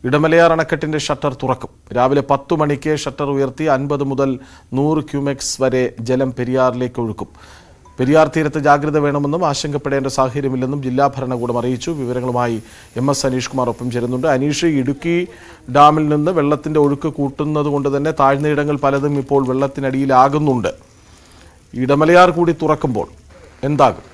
ഇടമലയാർ അണക്കെട്ടിന്റെ ഷട്ടർ തുറക്കും രാവിലെ പത്തു മണിക്ക് ഷട്ടർ ഉയർത്തി അൻപത് മുതൽ നൂറ് ക്യൂമെക്സ് വരെ ജലം പെരിയാറിലേക്ക് ഒഴുക്കും പെരിയാർ തീരത്ത് ജാഗ്രത വേണമെന്നും ആശങ്കപ്പെടേണ്ട സാഹചര്യമില്ലെന്നും ജില്ലാ ഭരണകൂടം അറിയിച്ചു വിവരങ്ങളുമായി എം എസ് അനീഷ് കുമാർ ഒപ്പം ചേരുന്നുണ്ട് അനീഷ് ഇടുക്കി ഡാമിൽ നിന്ന് വെള്ളത്തിന്റെ ഒഴുക്ക് കൂട്ടുന്നത് കൊണ്ട് തന്നെ താഴ്ന്നയിടങ്ങൾ പലതും ഇപ്പോൾ വെള്ളത്തിനടിയിലാകുന്നുണ്ട് ഇടമലയാർ കൂടി തുറക്കുമ്പോൾ എന്താകും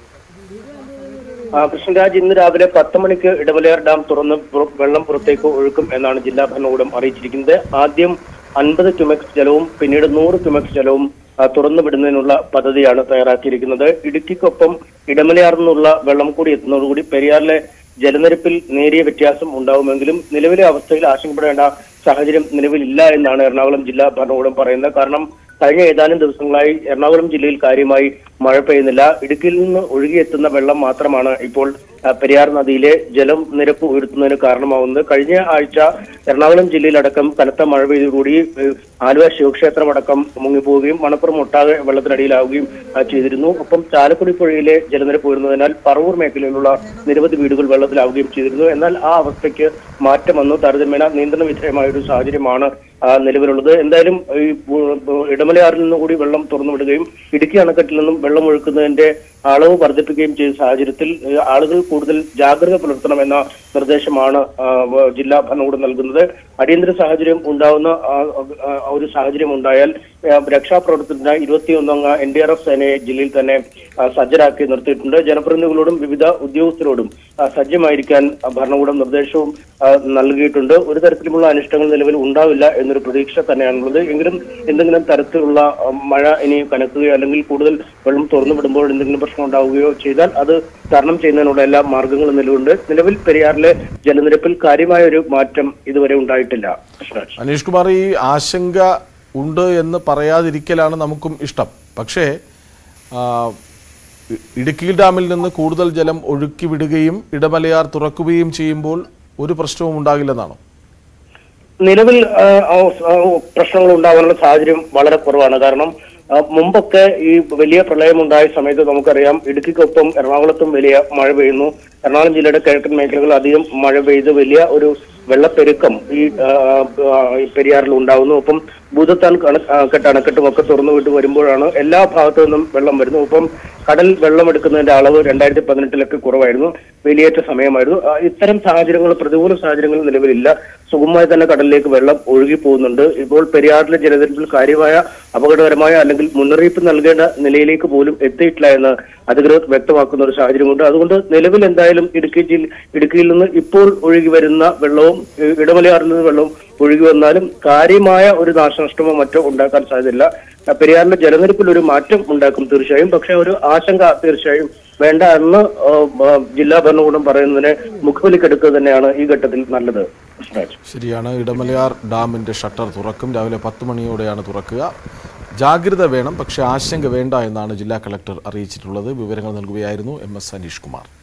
ആ, കൃഷ്ണരാജ് ഇന്ന് രാവിലെ പത്ത് മണിക്ക് ഇടമലയാർ ഡാം തുറന്ന് പുറ- വെള്ളം പുറത്തേക്ക് ഒഴുക്കും എന്നാണ് ജില്ലാ ഭരണകൂടം അറിയിച്ചിരിക്കുന്നത് ആദ്യം അൻപത് ക്യുമെക്സ് ജലവും പിന്നീട് നൂറ് ക്യുമെക്സ് ജലവും ആ, തുറന്നു വിടുന്നതിനുള്ള പദ്ധതിയാണ് തയ്യാറാക്കിയിരിക്കുന്നത് ഇടുക്കിക്കൊപ്പം ഇടമലയാർ നിന്നുള്ള വെള്ളം കൂടി എത്തുന്നതോടുകൂടി പെരിയാറിലെ ജലനിരപ്പിൽ നേരിയ വ്യത്യാസം ഉണ്ടാവുമെങ്കിലും നിലവിലെ അവസ്ഥയിൽ ആശങ്കപ്പെടേണ്ട സാഹചര്യം നിലവിലില്ല എന്നാണ് എറണാകുളം ജില്ലാ ഭരണകൂടം പറയുന്നത് കാരണം കഴിഞ്ഞ ഏതാനും ദിവസങ്ങളായി എറണാകുളം ജില്ലയിൽ കാര്യമായി മഴ പെയ്യുന്നില്ല ഇടുക്കിയിൽ നിന്ന് ഒഴുകിയെത്തുന്ന വെള്ളം മാത്രമാണ് ഇപ്പോൾ ആ, പെരിയാർ നദിയിലെ ജലം നിരപ്പ് ഉയർത്തുന്നതിന് കാരണമാവുന്നത് കഴിഞ്ഞ ആഴ്ച എറണാകുളം ജില്ലയിലടക്കം കനത്ത മഴ പെയ്തതോടുകൂടി ഏഹ്, ആലുവ ശിവക്ഷേത്രമടക്കം മുങ്ങിപ്പോവുകയും മണപ്പുറം ഒട്ടാകെ വെള്ളത്തിനടിയിലാവുകയും ആ, ചെയ്തിരുന്നു ഒപ്പം ചാലക്കുടി പുഴയിലെ ജലനിരപ്പ് ഉയർന്നതിനാൽ പറവൂർ മേഖലയിലുള്ള നിരവധി വീടുകൾ വെള്ളത്തിലാവുകയും ചെയ്തിരുന്നു എന്നാൽ ആ അവസ്ഥയ്ക്ക് മാറ്റം വന്നു താരതമ്യേന നിയന്ത്രണ വിധേയമായ ഒരു സാഹചര്യമാണ് ആ, നിലവിലുള്ളത് എന്തായാലും ഈ പു- പു- ഇടമലയാറിൽ നിന്ന് കൂടി വെള്ളം തുറന്നു വിടുകയും ഇടുക്കി അണക്കെട്ടിൽ നിന്നും വെള്ളം ഒഴുക്കുന്നതിന്റെ അളവ് വർദ്ധിപ്പിക്കുകയും ചെയ്ത സാഹചര്യത്തിൽ ഏ, ആളുകൾ കൂടുതൽ ജാഗ്രത പുലർത്തണമെന്ന നിർദ്ദേശമാണ് ആ, വ- ജില്ലാ ഭരണകൂടം നൽകുന്നത് അടിയന്തര സാഹചര്യം ഉണ്ടാവുന്ന ആ, ആ, ഒരു സാഹചര്യം ഉണ്ടായാൽ ആ, രക്ഷാപ്രവർത്തനത്തിനായി ഇരുപത്തിയൊന്നംഗ എൻ ഡി ആർ എഫ് സേനയെ ജില്ലയിൽ തന്നെ ആ, സജ്ജരാക്കി നിർത്തിയിട്ടുണ്ട് ജനപ്രതിനിധികളോടും വിവിധ ഉദ്യോഗസ്ഥരോടും ആ, സജ്ജമായിരിക്കാൻ ആ, ഭരണകൂടം നിർദ്ദേശവും ആ, നൽകിയിട്ടുണ്ട് ഒരു തരത്തിലുമുള്ള അനിഷ്ടങ്ങൾ നിലവിൽ ഉണ്ടാവില്ല എന്നൊരു പ്രതീക്ഷ തന്നെയാണുള്ളത് എങ്കിലും എന്തെങ്കിലും തരത്തിലുള്ള ആ, മഴ ഇനി കനക്കുകയോ അല്ലെങ്കിൽ കൂടുതൽ വെള്ളം തുറന്നു വിടുമ്പോൾ എന്തെങ്കിലും പ്രശ്നം ഉണ്ടാവുകയോ ചെയ്താൽ അത് തരണം ചെയ്യുന്നതിനുള്ള എല്ലാ മാർഗങ്ങളും നിലവിലുണ്ട് നിലവിൽ പെരിയാറിലെ ജലനിരപ്പിൽ കാര്യമായ ഒരു മാറ്റം ഇതുവരെ ഉണ്ടായിട്ടില്ല കൃഷ്ണരാജ് അനീഷ് കുമാർ ഈ ആശങ്ക ഉണ്ട് എന്ന് പറയാതിരിക്കലാണ് നമുക്കും ഇഷ്ടം പക്ഷേ ആ, ഇ- ഇടുക്കി ഡാമിൽ നിന്ന് കൂടുതൽ ജലം ഒഴുക്കി വിടുകയും ഇടമലയാർ തുറക്കുകയും ചെയ്യുമ്പോൾ ഒരു പ്രശ്നവും ഉണ്ടാകില്ലെന്നാണോ നിലവിൽ ആ, ആ, ആ, പ്രശ്നങ്ങൾ ഉണ്ടാകാനുള്ള സാഹചര്യം വളരെ കുറവാണ് കാരണം ആ, മുമ്പൊക്കെ ഈ വലിയ പ്രളയമുണ്ടായ സമയത്ത് നമുക്കറിയാം ഇടുക്കിക്കൊപ്പം എറണാകുളത്തും വലിയ മഴ പെയ്യുന്നു എറണാകുളം ജില്ലയുടെ കിഴക്കൻ മേഖലകൾ അധികം മഴ പെയ്ത് വലിയ ഒരു വെള്ളപ്പെരുക്കം ഈ ആ, ആ, ഈ പെരിയാറിൽ ഉണ്ടാകുന്നു ഒപ്പം ഭൂതത്താൻ കണ- ആ, കെട്ട് അണക്കെട്ടും ഒക്കെ തുറന്നു വിട്ട് വരുമ്പോഴാണ് എല്ലാ ഭാഗത്തു നിന്നും വെള്ളം വരുന്നു ഒപ്പം കടൽ വെള്ളം എടുക്കുന്നതിന്റെ അളവ് രണ്ടായിരത്തി പതിനെട്ടിലൊക്കെ കുറവായിരുന്നു വേലിയേറ്റ സമയമായിരുന്നു ആ, ഇത്തരം സാഹചര്യങ്ങൾ പ്രതികൂല സാഹചര്യങ്ങൾ നിലവിലില്ല സുഗമമായി തന്നെ കടലിലേക്ക് വെള്ളം ഒഴുകി പോകുന്നുണ്ട് ഇപ്പോൾ പെരിയാറിലെ ജലനിരപ്പിൽ കാര്യമായ അപകടകരമായ അല്ലെങ്കിൽ മുന്നറിയിപ്പ് നൽകേണ്ട നിലയിലേക്ക് പോലും എത്തിയിട്ടില്ല എന്ന് അധികൃതർ വ്യക്തമാക്കുന്ന ഒരു സാഹചര്യമുണ്ട് അതുകൊണ്ട് നിലവിൽ എന്തായാലും ഇടുക്കി ജില്ല ഇടുക്കിയിൽ നിന്ന് ഇപ്പോൾ ഒഴുകി വരുന്ന വെള്ളവും ഏഹ്, ഇടമലയാറിൽ നിന്ന് വെള്ളവും ഒഴുകി വന്നാലും കാര്യമായ ഒരു നാശനഷ്ടമോ മറ്റോ ഉണ്ടാക്കാൻ സാധ്യതയില്ല ആ, പെരിയാറിന്റെ ജലനിരപ്പിൽ ഒരു മാറ്റം ഉണ്ടാക്കും തീർച്ചയായും പക്ഷെ ഒരു ആശങ്ക തീർച്ചയായും വേണ്ട എന്ന് ആ, ആ, ജില്ലാ ഭരണകൂടം പറയുന്നതിനെ മുഖവിലിക്കെടുക്കുക തന്നെയാണ് ഈ ഘട്ടത്തിൽ നല്ലത് കൃഷ്ണരാജ് ശരിയാണ് ഇടമലയാർ ഡാമിന്റെ ഷട്ടർ തുറക്കും രാവിലെ പത്ത് മണിയോടെയാണ് തുറക്കുക ജാഗ്രത വേണം പക്ഷേ ആശങ്ക വേണ്ട എന്നാണ് ജില്ലാ കളക്ടർ അറിയിച്ചിട്ടുള്ളത് വിവരങ്ങൾ നൽകുകയായിരുന്നു എം എസ് അനീഷ് കുമാർ